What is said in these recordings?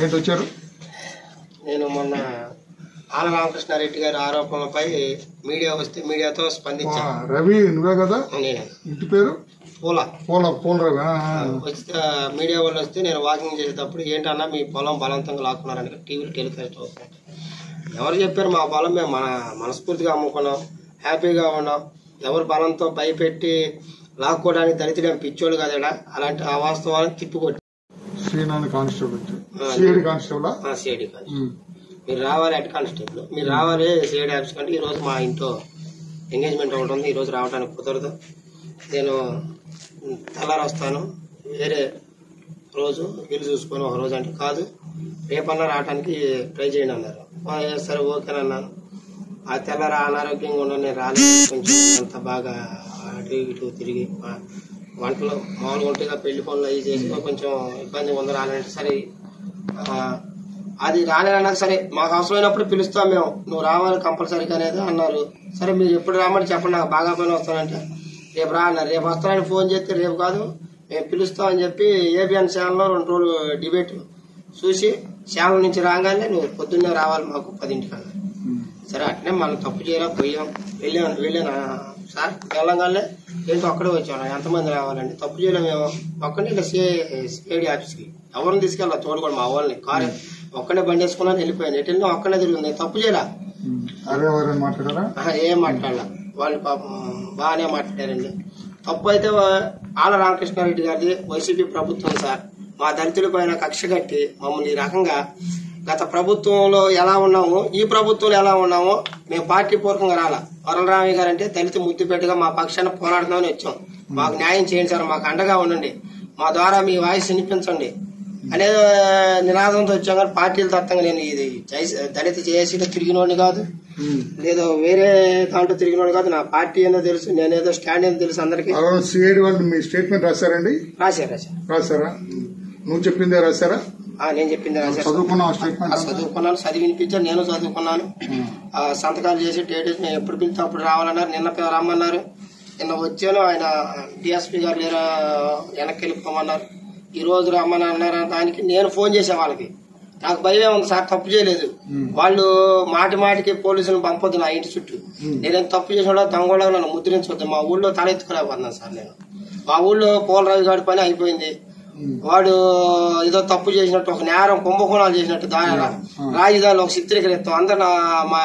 ఏంటి వచ్చారు నేను మొన్న ఆల రామకృష్ణారెడ్డి గారి ఆరోపణలపై మీడియా వస్తే మీడియాతో ఆ, స్పందించాను రవి నువ్వే కదా నేను ఇంటి పేరు పూల పూల పూల రవి ఆ, ఆ. వస్తే మీడియా వాళ్ళు వస్తే నేను వాకింగ్ చేసేటప్పుడు ఏంటన్నా మీ పొలం బలవంతంగా లాక్కున్నారని టీవీలో టెలికాస్ట్ అవుతుంది ఎవరు చెప్పారు మా పొలం మేము మన మనస్ఫూర్తిగా అమ్ముకున్నాం హ్యాపీగా ఉన్నాం ఎవరు బలంతో భయపెట్టి లాక్కోవడానికి దళితుడేం పిచ్చోళ్ళు కదడా అలాంటి ఆ వాస్తవాలను తిప్పికొట్టి శ్రీనాథ్ కానిస్టేబుల్ వచ్చి సిఐడి కానిస్టేబుల్ సిఐడి కాదు మీరు రావాలి హెడ్ కానిస్టేబుల్ మీరు రావాలి సిఐడి ఆఫీస్ కంటే ఈరోజు మా ఇంట్లో ఎంగేజ్మెంట్ ఒకటి ఉంది ఈరోజు రావడానికి కుదరదు నేను తెల్లారి వస్తాను వేరే రోజు వీలు చూసుకొని ఒక రోజు అంటే కాదు రేపన్నా రావడానికి ట్రై చేయండి అన్నారు ఆ, ఏ సరే ఓకేనన్నాను ఆ తెల్లారి అనారోగ్యంగా ఉన్న నేను రాలేదు కొంచెం అంత బాగా అటు ఇటు తిరిగి ఆ, వంటలు మామూలుగా ఉంటేగా పెళ్లి పనులు అవి చేసి కొంచెం ఇబ్బంది ఉంది రాలంటే సరే ఆ, అది రాలేదన్నాక సరే మాకు అవసరమైనప్పుడు పిలుస్తాం మేము నువ్వు రావాలి కంపల్సరీగా అనేది అన్నారు సరే మీరు ఎప్పుడు రామని చెప్పండి నాకు బాగా పని వస్తానంటే రేపు రా అన్నారు రేపు వస్తానని ఫోన్ చేస్తే రేపు కాదు మేము పిలుస్తామని చెప్పి ఏబిఎన్ ఛానల్లో రెండు రోజులు డిబేట్ చూసి ఛానల్ నుంచి రాగానే నువ్వు పొద్దున్నే రావాలి మాకు పదింటికి అన్నారు సరే అట్నే మనం తప్పు చేయరా పోయాం వెళ్ళాను వెళ్ళాను సార్ వెళ్ళంగానే ఏంటో అక్కడే వచ్చాను ఎంతమంది రావాలండి తప్పు చేయలేం మేము ఒక్కడే ఇలా సిఐడి ఆఫీస్కి ఎవరిని తీసుకెళ్ళా తోడుకోండి మా వాళ్ళని కారు ఒక్కడే బండి వేసుకున్నాను వెళ్ళిపోయాను ఎటు వెళ్ళినా ఒక్కడే తిరుగుతుంది తప్పు చేయరా అరే ఎవరైనా మాట్లాడారా ఆహా, ఏం మాట్లాడాల వాళ్ళు పాపం బాగానే మాట్లాడారండి తప్పు అయితే వా- ఆల రామకృష్ణారెడ్డి గారిది వైసీపీ ప్రభుత్వం సార్ మా దళితుల పైన కక్ష కట్టి మమ్మల్ని ఈ రకంగా గత ప్రభుత్వంలో ఎలా ఉన్నామో ఈ ప్రభుత్వంలో ఎలా ఉన్నామో మేము పార్టీ పూర్వకంగా రాలా వరలరామయ్య గారు అంటే దళిత ముద్దుపెట్టుగా మా పక్షాన పోరాడదామని వచ్చాం మాకు న్యాయం చేయండి సార్ మాకు అండగా ఉండండి మా ద్వారా మీ వాయిస్ వినిపించండి అనే నినాదంతో వచ్చాం కానీ పార్టీల తత్వంగా నేను ఇది జై- దళిత జేఏసీలో తిరిగినోడిని కాదు లేదో వేరే దాంట్లో తిరిగినోడు కాదు నా పార్టీ ఏందో తెలుసు నేనేదో స్టాండ్ ఏందో తెలుసు అందరికి అలా సిఐడి వాళ్ళు మీ స్టేట్మెంట్ రాశారండి రాశారు రాశారు రాశారా నువ్వు చెప్పిందే రాశారా ఆ, నేను చెప్పింది రాశారు చదువుకున్నావు ఆ, స్టేట్మెంట్ అంతా? చదువుకున్నాను చదివి వినిపించాను నేను చదువుకున్నాను ఆ, సంతకాలు చేసి డేట్ వేసి నేను ఎప్పుడు పిలిస్తే అప్పుడు రావాలన్నారు నిన్న పే- రమ్మన్నారు నిన్న వచ్చాను ఆయన డిఎస్పీ గారు లేరా వెనక్కి వెళ్ళిపోమన్నారు ఈ రోజు రమ్మని అన్నారు దానికి నేను ఫోన్ చేసే వాళ్ళకి నాకు భయమే ఉంది సార్ తప్పు చేయలేదు వాళ్ళు మాటి మాటికి పోలీసులను పంపొద్దు నా ఇంటి చుట్టూ నేనేం తప్పు చేసిన దొంగలో నన్ను ముద్రించవద్దు మా ఊళ్ళో తలెత్తుకులేకపోతున్నాను సార్ నేను మా ఊళ్ళో పోలరాజు గారి పని అయిపోయింది వాడు ఏదో తప్పు చేసినట్టు ఒక నేరం కుంభకోణాలు చేసినట్టు దాని రాజధానిలో ఒక చిత్రీకరిస్తాం అందరు నా మా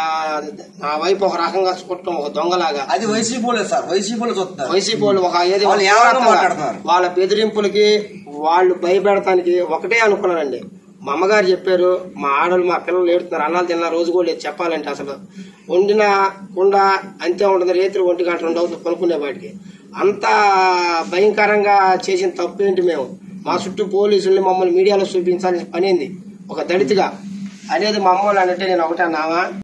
నా వైపు ఒక రకంగా చుట్టం ఒక దొంగలాగా అది వైసీపీ వాళ్ళే సార్ వైసీపీ వాళ్ళు చూస్తున్నారు వైసీపీ వాళ్ళు ఒక ఏది వాళ్ళు ఏ రకంగా మాట్లాడుతున్నారు? వాళ్ళ బెదిరింపులకి వాళ్ళు భయపెడతానికి ఒకటే అనుకున్నానండి మా అమ్మగారు చెప్పారు మా ఆడలు మా పిల్లలు ఏడుతున్నారు అన్నాలు తిన్న రోజు కూడా లేదు చెప్పాలంటే అసలు వండిన కుండ అంతే ఉంటుంది రేత్రి ఒంటి గంట రెండు అవుతుంది కొనుక్కునే వాటికి అంత భయంకరంగా చేసిన తప్పు ఏంటి మేము మా చుట్టూ పోలీసుల్ని మమ్మల్ని మీడియాలో చూపించాల్సిన పని ఏంది ఒక దళితుగా అనేది మా అమ్మ వాళ్ళు అంటే నేను ఒకటే అన్నావా